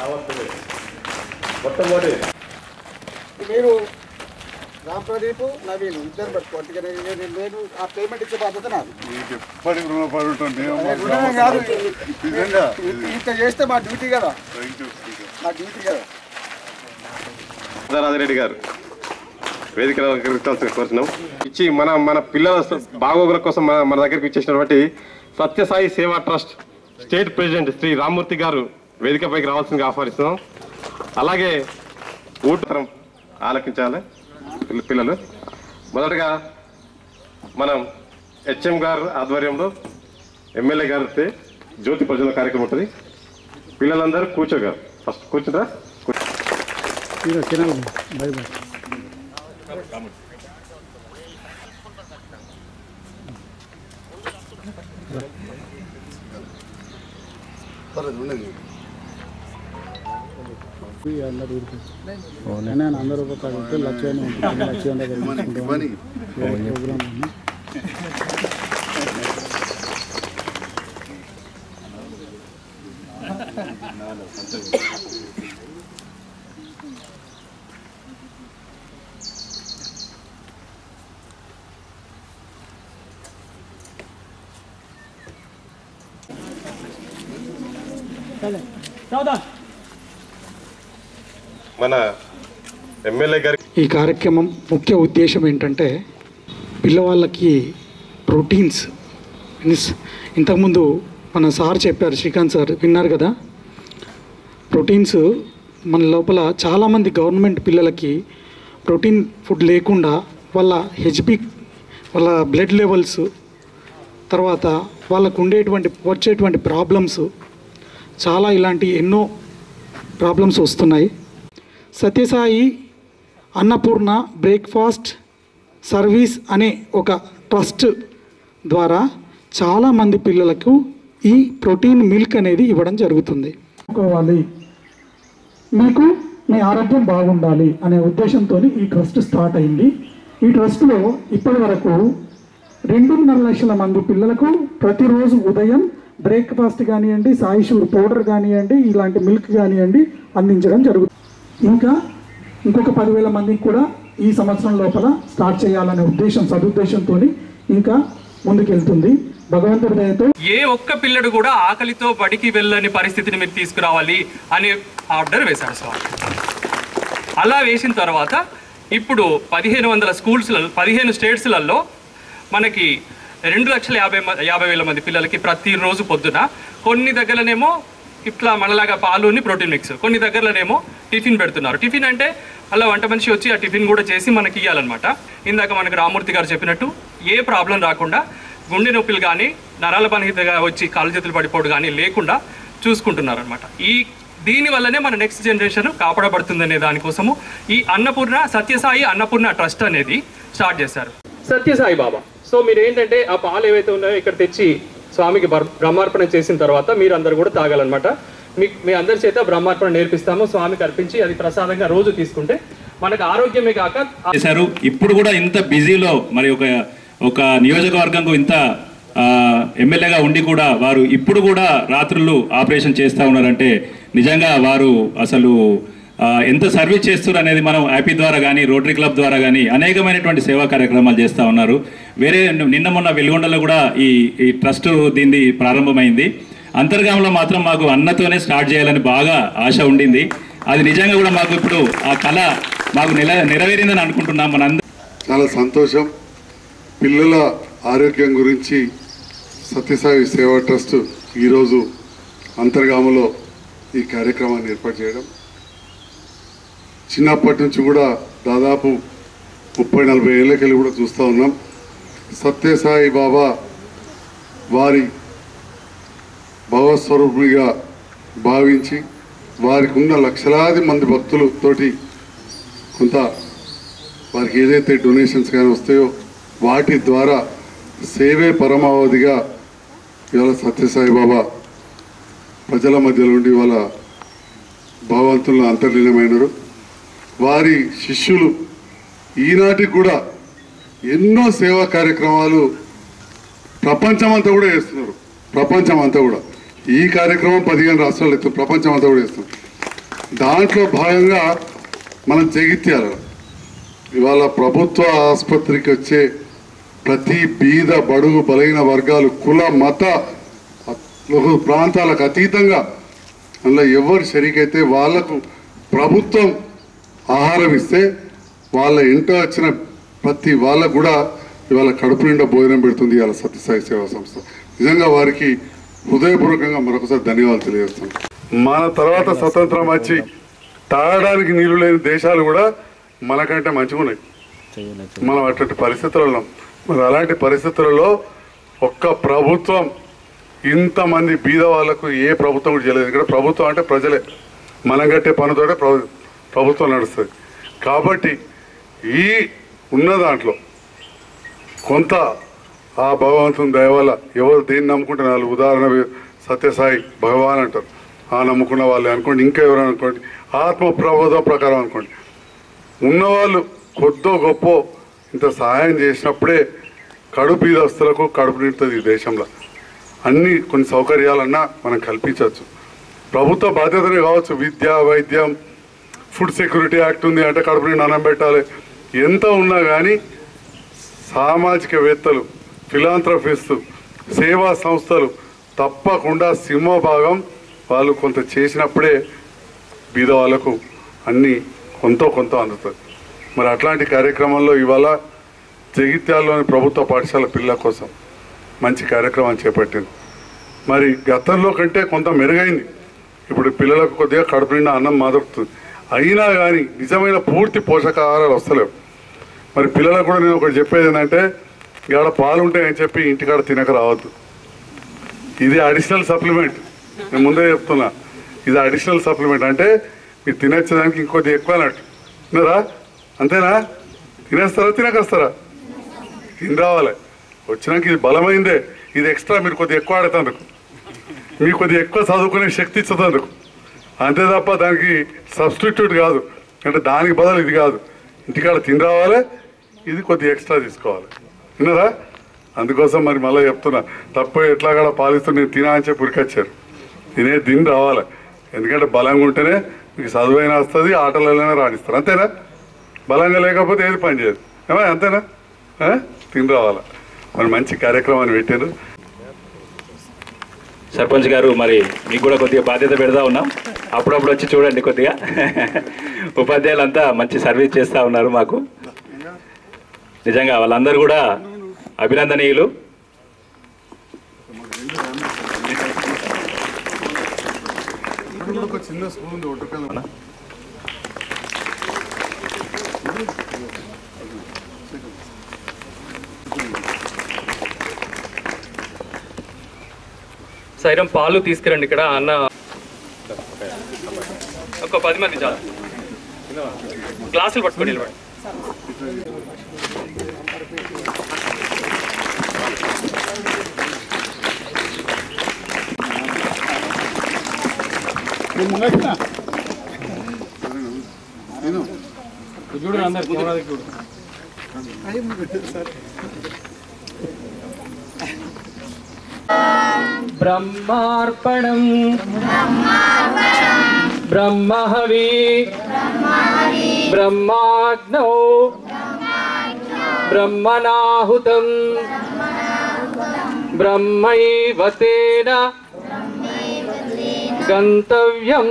రావట్లేదు మొట్టమొదటి మీరు రామ్ ప్రదీప్ నవీన్ ఇద్దరు పట్టుకోండి ఇక నేను- నేను నేను ఆ పేమెంట్ ఇచ్చే బాధ్యత నాది మీకు ఎప్పటికి రుణపడి ఉంటాను నేను మా రుణమే కాదు నిజంగా ఇంత చేస్తే మా డ్యూటీ కదా థ్యాంక్ యూ స్పీకర్ మా డ్యూటీ కదా రాజారెడ్డి గారు వేదిక కోరుతున్నాం ఇచ్చి మన మన పిల్లల బాగోగుల కోసం మన మన దగ్గరికి ఇచ్చేసినటువంటి Sathyasai Seva trust state president Shri Rammurthy గారు వేదికపైకి రావాల్సిందిగా ఆహ్వానిస్తున్నాం అలాగే ఊటతరం ఆలకించాలి పిల్ల- పిల్లలు మొదటగా మనం హెచ్ఎం గారు ఆధ్వర్యంలో ఎమ్మెల్యే గారితో జ్యోతి ప్రజల కార్యక్రమం ఉంటుంది పిల్లలందరూ కూర్చోగారు ఫస్ట్ కూర్చుంటారా అందరూ ఒక లక్ష్యాన్ని ఉంటుంది లక్ష్యం దగ్గర ఇవ్వని ప్రోగ్రామ్ ఉంది మన ఎమ్మెల్యే గారి ఈ కార్యక్రమం ముఖ్య ఉద్దేశం ఏంటంటే పిల్లవాళ్ళకి ప్రోటీన్స్ మీన్స్ ఇంతకుముందు మన సార్ చెప్పారు శ్రీకాంత్ సార్ విన్నారు కదా ప్రోటీన్స్ మన లోపల చాలామంది గవర్నమెంట్ పిల్లలకి ప్రోటీన్ ఫుడ్ లేకుండా వాళ్ళ హెచ్బి వాళ్ళ బ్లడ్ లెవెల్స్ తర్వాత వాళ్ళకు ఉండేటువంటి వచ్చేటువంటి ప్రాబ్లమ్స్ చాలా ఇలాంటి ఎన్నో ప్రాబ్లమ్స్ వస్తున్నాయి సత్యసాయి అన్నపూర్ణ బ్రేక్ఫాస్ట్ సర్వీస్ అనే ఒక ట్రస్ట్ ద్వారా చాలామంది పిల్లలకు ఈ ప్రోటీన్ మిల్క్ అనేది ఇవ్వడం జరుగుతుంది అనుకోవాలి మీకు మీ ఆరోగ్యం బాగుండాలి అనే ఉద్దేశంతో ఈ ట్రస్ట్ స్టార్ట్ అయింది ఈ ట్రస్ట్లో ఇప్పటి వరకు రెండున్నర లక్షల మంది పిల్లలకు ప్రతిరోజు ఉదయం బ్రేక్ఫాస్ట్ కానివ్వండి సాయిషూర్ పౌడర్ కానివ్వండి ఇలాంటి మిల్క్ కానివ్వండి అందించడం జరుగుతుంది ఇంకా ఇంకొక పదివేల మందికి కూడా ఈ సంవత్సరం లోపల స్టార్ట్ చేయాలనే ఉద్దేశం సదుద్దేశంతో ఇంకా ముందుకెళ్తుంది భగవంతుడి దయతో ఏ ఒక్క పిల్లడు కూడా ఆకలితో బడికి వెళ్ళని పరిస్థితిని మీరు తీసుకురావాలి అని ఆర్డర్ వేశాడు స్వామి అలా వేసిన తర్వాత ఇప్పుడు పదిహేను వందల స్కూల్స్లలో పదిహేను స్టేట్స్లలో మనకి రెండు లక్షల యాభై మ- యాభై వేల మంది పిల్లలకి ప్రతిరోజు పొద్దున కొన్ని దగ్గరనేమో ఇట్లా మనలాగా పాలుని ప్రోటీన్ మిక్స్ కొన్ని దగ్గరలోనేమో టిఫిన్ పెడుతున్నారు టిఫిన్ అంటే అలా వంట మనిషి వచ్చి ఆ టిఫిన్ కూడా చేసి మనకి ఇవ్వాలన్నమాట ఇందాక మనకు రామూర్తి గారు చెప్పినట్టు ఏ ప్రాబ్లం రాకుండా గుండె నొప్పులు కానీ నరాల బలహీనతగా వచ్చి కాలు చేతులు పడిపోవడం కానీ లేకుండా చూసుకుంటున్నారు అనమాట ఈ దీని వల్లనే మన నెక్స్ట్ జనరేషన్ కాపాడబడుతుందనే దానికోసము ఈ అన్నపూర్ణ సత్యసాయి అన్నపూర్ణ ట్రస్ట్ అనేది స్టార్ట్ చేశారు సత్యసాయి బాబా సో మీరు ఏంటంటే ఆ పాలు ఏవైతే ఉన్నాయో ఇక్కడ తెచ్చి స్వామికి బర్- బ్రహ్మార్పణ చేసిన తర్వాత మీరు అందరు కూడా తాగాలన్నమాట మీ మీ అందరి చేత బ్రహ్మార్పణ నేర్పిస్తాము స్వామికి అర్పించి అది ప్రసాదంగా రోజు తీసుకుంటే మనకు ఆరోగ్యమే కాక చేశారు ఇప్పుడు కూడా ఇంత బిజీలో మరి ఒక ఒక నియోజకవర్గంకు ఇంత ఆ, ఎమ్మెల్యేగా ఉండి కూడా వారు ఇప్పుడు కూడా రాత్రులు ఆపరేషన్ చేస్తూ ఉన్నారంటే నిజంగా వారు అసలు ఆ, ఎంత సర్వీస్ చేస్తున్నారు అనేది మనం యాపీ ద్వారా కానీ రోటరీ క్లబ్ ద్వారా కానీ అనేకమైనటువంటి సేవా కార్యక్రమాలు చేస్తూ ఉన్నారు వేరే నిన్న మొన్న వెలుగొండలో కూడా ఈ ఈ ట్రస్ట్ దీన్ని ప్రారంభమైంది అంతర్గామంలో మాత్రం మాకు అన్నతోనే స్టార్ట్ చేయాలని బాగా ఆశ ఉండింది అది నిజంగా కూడా మాకు ఇప్పుడు ఆ కళ మాకు నెల నెరవేరిందని అనుకుంటున్నాం మనందరం చాలా సంతోషం పిల్లల ఆరోగ్యం గురించి సత్యసాయి సేవా ట్రస్ట్ ఈరోజు అంతర్గామలో ఈ కార్యక్రమాన్ని ఏర్పాటు చేయడం చిన్నప్పటి నుంచి కూడా దాదాపు ముప్పై నలభై ఏళ్ళకెళ్ళి కూడా చూస్తూ ఉన్నాం సత్యసాయి బాబా వారి భగవత్స్వరూపునిగా భావించి వారికి ఉన్న లక్షలాది మంది భక్తులతోటి కొంత వారికి ఏదైతే డొనేషన్స్ కానీ వస్తాయో వాటి ద్వారా సేవే పరమావధిగా ఇవాళ సత్యసాయి బాబా ప్రజల మధ్యలో ఉండి వాళ్ళ భగవంతులను అంతర్లీనమైనరు వారి శిష్యులు ఈనాటికి కూడా ఎన్నో సేవా కార్యక్రమాలు ప్రపంచమంతా కూడా చేస్తున్నారు ప్రపంచం అంతా కూడా ఈ కార్యక్రమం పదిహేను రాష్ట్రాలు ఎత్తు ప్రపంచం అంతా కూడా చేస్తున్నారు దాంట్లో భాగంగా మనం జగిత్యాల ఇవాళ ప్రభుత్వ ఆసుపత్రికి వచ్చే ప్రతి బీద బడుగు బలైన వర్గాలు కుల మత అ- ప్రాంతాలకు అతీతంగా అందులో ఎవరు షరీకైతే వాళ్లకు ప్రభుత్వం ఆహారం ఇస్తే వాళ్ళ ఇంట వచ్చిన ప్రతి వాళ్ళకు కూడా ఇవాళ కడుపు నిండా భోజనం పెడుతుంది ఇవాళ సత్యసాయి సేవా సంస్థ నిజంగా వారికి హృదయపూర్వకంగా మరొకసారి ధన్యవాదాలు తెలియజేస్తాను మన తర్వాత స్వతంత్రం వచ్చి తాగడానికి నీళ్లు లేని దేశాలు కూడా మనకంటే మంచిగా ఉన్నాయి మనం అటువంటి పరిస్థితుల్లో ఉన్నాం మరి అలాంటి పరిస్థితులలో ఒక్క ప్రభుత్వం ఇంతమంది బీద వాళ్ళకు ఏ ప్రభుత్వం కూడా చేయలేదు ఇక్కడ ప్రభుత్వం అంటే ప్రజలే మనం కట్టే పనుతోటే ప్రభు ప్రభుత్వం నడుస్తుంది కాబట్టి ఈ ఉన్న దాంట్లో కొంత ఆ భగవంతుని దయ వల్ల ఎవరు దేన్ని నమ్ముకుంటే నాలుగు ఉదాహరణ సత్యసాయి భగవాన్ అంటారు ఆ నమ్ముకున్న వాళ్ళు అనుకోండి ఇంకా ఎవరు అనుకోండి ఆత్మ ప్రబోధం ప్రకారం అనుకోండి ఉన్నవాళ్ళు కొద్దో గొప్ప ఇంత సహాయం చేసినప్పుడే కడుపు ఈదస్తులకు కడుపు నిండుతుంది ఈ దేశంలో అన్ని కొన్ని సౌకర్యాలన్నా మనం కల్పించవచ్చు ప్రభుత్వ బాధ్యతనే కావచ్చు విద్య వైద్యం ఫుడ్ సెక్యూరిటీ యాక్ట్ ఉంది అంటే కడుపు నిండి అన్నం పెట్టాలి ఎంత ఉన్నా కానీ సామాజికవేత్తలు ఫిలాంథ్రఫిస్ట్ సేవా సంస్థలు తప్పకుండా సింహభాగం వాళ్ళు కొంత చేసినప్పుడే బీద వాళ్ళకు అన్ని కొంత కొంత అందుతుంది మరి అట్లాంటి కార్యక్రమంలో ఇవాళ జగిత్యాలలోని ప్రభుత్వ పాఠశాల పిల్లల కోసం మంచి కార్యక్రమం చేపట్టింది మరి గతంలో కంటే కొంత మెరుగైంది ఇప్పుడు పిల్లలకు కొద్దిగా కడుపు నిండా అన్నం మాదొరుకుతుంది అయినా కానీ నిజమైన పూర్తి పోషకాహారాలు వస్తలేవు మరి పిల్లలకు కూడా నేను ఒకటి చెప్పేది ఏంటంటే ఇక్కడ పాలు ఉంటాయని చెప్పి ఇంటికాడ తినక రావద్దు ఇది అడిషనల్ సప్లిమెంట్ నేను ముందే చెప్తున్నా ఇది అడిషనల్ సప్లిమెంట్ అంటే మీరు తినేసేదానికి ఇంకొద్ది ఎక్కువ అన్నట్టు తినరా అంతేనా తినేస్తారా తినకొస్తారా తిని రావాలి వచ్చినాక ఇది బలమైందే ఇది ఎక్స్ట్రా మీరు కొద్దిగా ఎక్కువ ఆడేతందుకు మీకు కొద్దిగా ఎక్కువ చదువుకునే శక్తి ఇచ్చేందుకు అంతే తప్ప దానికి సబ్స్టిట్యూట్ కాదు అంటే దానికి బదులు ఇది కాదు ఇంటికాడ తిని రావాలి ఇది కొద్దిగా ఎక్స్ట్రా తీసుకోవాలి విన్నారా అందుకోసం మరి మళ్ళీ చెప్తున్నా తప్పు ఎట్లా కూడా పాలిస్తూ నేను తినా అని చెప్పి ఉరికొచ్చారు తినే తిని రావాలి ఎందుకంటే బలంగా ఉంటేనే మీకు చదువైనా వస్తుంది ఆటలైనా రాణిస్తారు అంతేనా బలంగా లేకపోతే ఏది పని చేయదు ఏమా అంతేనా ఆ? తిని రావాలి మరి మంచి కార్యక్రమాన్ని పెట్టారు సర్పంచ్ గారు మరి మీకు కూడా కొద్దిగా బాధ్యత పెడతా ఉన్నాం అప్పుడప్పుడు వచ్చి చూడండి కొద్దిగా ఉపాధ్యాయులంతా మంచి సర్వీస్ చేస్తూ ఉన్నారు మాకు నిజంగా వాళ్ళందరూ కూడా అభినందనీయులు ఒక చిన్న స్కూల్ ఉంది ఒట్టుకల్ సైరం పాలు తీసుకురండి ఇక్కడ అన్న ఒక పది మంది చాలు గ్లాసులు పట్టుకొని నిలబడి బ్రహ్మార్పణం బ్రహ్మహవి బ్రహ్మాగ్నౌ బ్రహ్మణాహుతం బ్రహ్మైవ తేన గంతవ్యం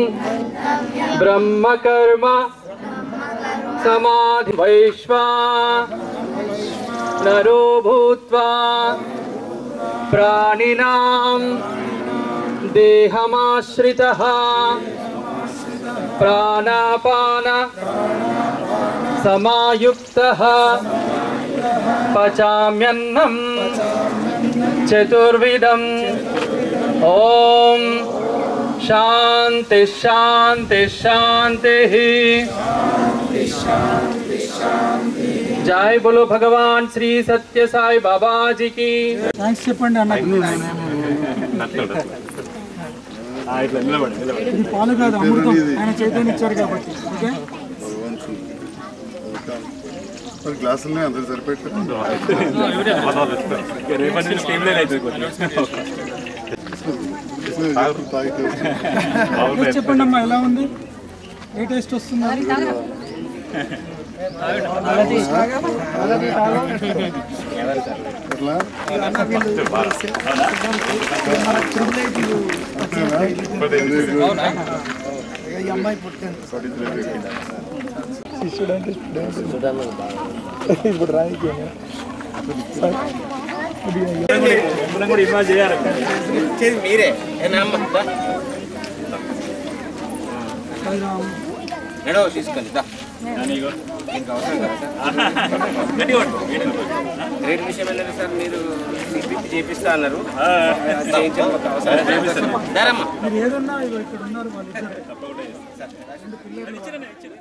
బ్రహ్మకర్మ సమాధి వైశ్వా నరో భూత్వా ప్రాణినాం దేహమాశ్రితः ప్రాణాపాన సమాయుక్తः పచామ్యన్నం చతుర్విధం ఓం శాంతి శాంతి శాంతి జై బోలో భగవాన్ శ్రీ సత్య సాయి బాబాజీకి థ్యాంక్స్ చెప్పండి అన్న ఇది పాలు కాదు అమృతం ఆయన చైతన్యం ఇచ్చారు కాబట్టి ఓకే మరి గ్లాసులనే అందరు సరిపెట్టు రేపటి నుంచి చెప్పండి అమ్మా ఎలా ఉంది ఏ టేస్ట్ వస్తుంది రేట్ విషయం ఏంటంటే సార్ మీరు సిపిపి చేపిస్తా అన్నారు చేయించకపోతే అవసరం ధరమ్మా మీరు ఏదన్నా ఇక్కడ ఉన్నారు వాళ్ళు